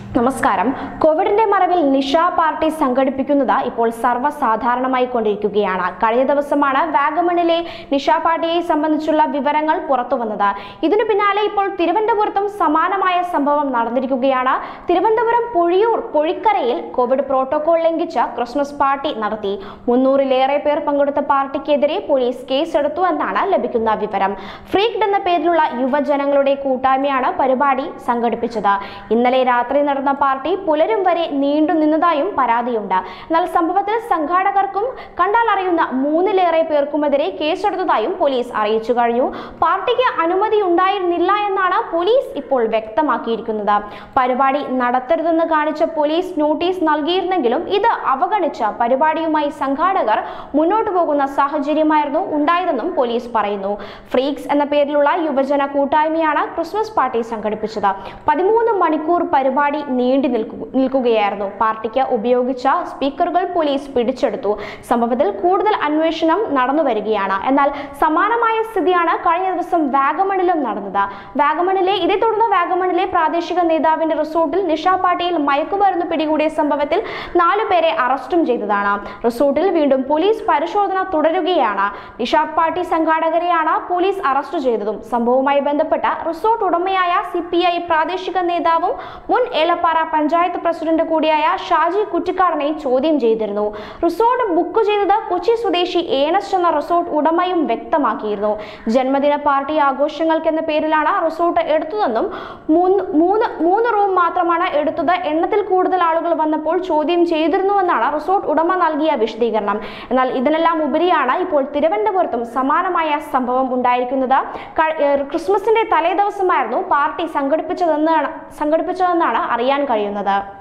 നമസ്കാരം കോവിഡിന്റെ മറവിൽ നിഷ പാർട്ടി സംഘടിപ്പിക്കുന്നത് ഇപ്പോൾ സർവ്വസാധാരണമായി കൊണ്ടിരിക്കുകയാണ് കഴിഞ്ഞ ദിവസമാണ് വാഗമണിലെ നിഷ പാർട്ടിയെ സംബന്ധിച്ചുള്ള വിവരങ്ങൾ പുറത്തു വന്നത് ഇതിനു പിന്നാലെ ഇപ്പോൾ തിരുവനന്തപുരത്തും സമാനമായ സംഭവം നടന്നിരിക്കുകയാണ് തിരുവനന്തപുരം പൊഴിയൂർ പൊഴിക്കരയിൽ കോവിഡ് പ്രോട്ടോകോൾ ലംഘിച്ച് ക്രിസ്മസ് പാർട്ടി നടത്തി മുന്നൂറിലേറെ പേർ പങ്കെടുത്ത പാർട്ടിക്കെതിരെ പോലീസ് കേസെടുത്തു എന്നാണ് ലഭിക്കുന്ന വിവരം ഫ്രീക്ഡ് എന്ന പേരിലുള്ള യുവജനങ്ങളുടെ കൂട്ടായ്മയാണ് പരിപാടി സംഘടിപ്പിച്ചത് ഇന്നലെ രാത്രി നടന്ന പാർട്ടി പുലരും വരെ നീണ്ടു നിന്നതായും പരാതിയുണ്ട് എന്നാൽ സംഭവത്തിൽ സംഘാടകർക്കും കണ്ടാൽ അറിയുന്ന മൂന്നിലേറെ പേർക്കുമെതിരെ കേസെടുത്തതായും പോലീസ് അറിയിച്ചു കഴിഞ്ഞു പാർട്ടിക്ക് അനുമതി ഉണ്ടായിരുന്നില്ല എന്നാണ് പോലീസ് ഇപ്പോൾ വ്യക്തമാക്കിയിരിക്കുന്നത് പരിപാടി നടത്തരുതെന്ന് കാണിച്ച പോലീസ് നോട്ടീസ് നൽകിയിരുന്നെങ്കിലും ഇത് അവഗണിച്ച പരിപാടിയുമായി സംഘാടകർ മുന്നോട്ടു പോകുന്ന സാഹചര്യമായിരുന്നു ഉണ്ടായതെന്നും പോലീസ് പറയുന്നു ഫ്രീക്സ് എന്ന പേരിലുള്ള യുവജന കൂട്ടായ്മയാണ് ക്രിസ്മസ് പാർട്ടി സംഘടിപ്പിച്ചത് പതിമൂന്ന് മണിക്കൂർ പരിപാടി നീണ്ടു നിൽക്കു നിൽക്കുകയായിരുന്നു പാർട്ടിക്ക് ഉപയോഗിച്ച സ്പീക്കറുകൾ പോലീസ് പിടിച്ചെടുത്തു സംഭവത്തിൽ കൂടുതൽ അന്വേഷണം നടന്നു വരികയാണ് എന്നാൽ സമാനമായ സ്ഥിതിയാണ് കഴിഞ്ഞ ദിവസം വാഗമണിലും നടന്നത് വാഗമണിലെ ഇതേ തുടർന്ന് വാഗമണിലെ പ്രാദേശിക നേതാവിന്റെ റിസോർട്ടിൽ നിഷ പാർട്ടിയിൽ മയക്കുമരുന്ന് പിടികൂടിയ സംഭവത്തിൽ നാലു പേരെ അറസ്റ്റും ചെയ്തതാണ് റിസോർട്ടിൽ വീണ്ടും പോലീസ് പരിശോധന തുടരുകയാണ് നിഷ പാർട്ടി സംഘാടകരെയാണ് പോലീസ് അറസ്റ്റ് ചെയ്തതും സംഭവവുമായി ബന്ധപ്പെട്ട റിസോർട്ട് ഉടമയായ സി പ്രാദേശിക നേതാവും മുൻ ഏലപ്പാറ പഞ്ചായത്ത് പ്രസിഡന്റ് കൂടിയായ ഷാജി കുറ്റിക്കാടനെ ചോദ്യം ചെയ്തിരുന്നു റിസോർട്ട് ബുക്ക് ചെയ്തത് കൊച്ചി സ്വദേശി ഏനസ് എന്ന റിസോർട്ട് ഉടമയും വ്യക്തമാക്കിയിരുന്നു ജന്മദിന പാർട്ടി ആഘോഷങ്ങൾക്കെന്ന പേരിലാണ് റിസോർട്ട് എടുത്തതെന്നും മൂന്ന് മൂന്ന് മൂന്ന് റൂം മാത്രമാണ് എടുത്തത് എണ്ണത്തിൽ കൂടുതൽ ആളുകൾ വന്നപ്പോൾ ചോദ്യം ചെയ്തിരുന്നുവെന്നാണ് റിസോർട്ട് ഉടമ നൽകിയ വിശദീകരണം എന്നാൽ ഇതിനെല്ലാം ഉപരിയാണ് ഇപ്പോൾ തിരുവനന്തപുരത്തും സമാനമായ സംഭവം ഉണ്ടായിരിക്കുന്നത് ക- ഏഹ് ക്രിസ്മസിന്റെ തലേദിവസമായിരുന്നു പാർട്ടി സംഘടിപ്പിച്ചതെന്നാണ് സംഘടിപ്പിച്ചതെന്നാണ് അറിയാൻ കഴിയുന്നത്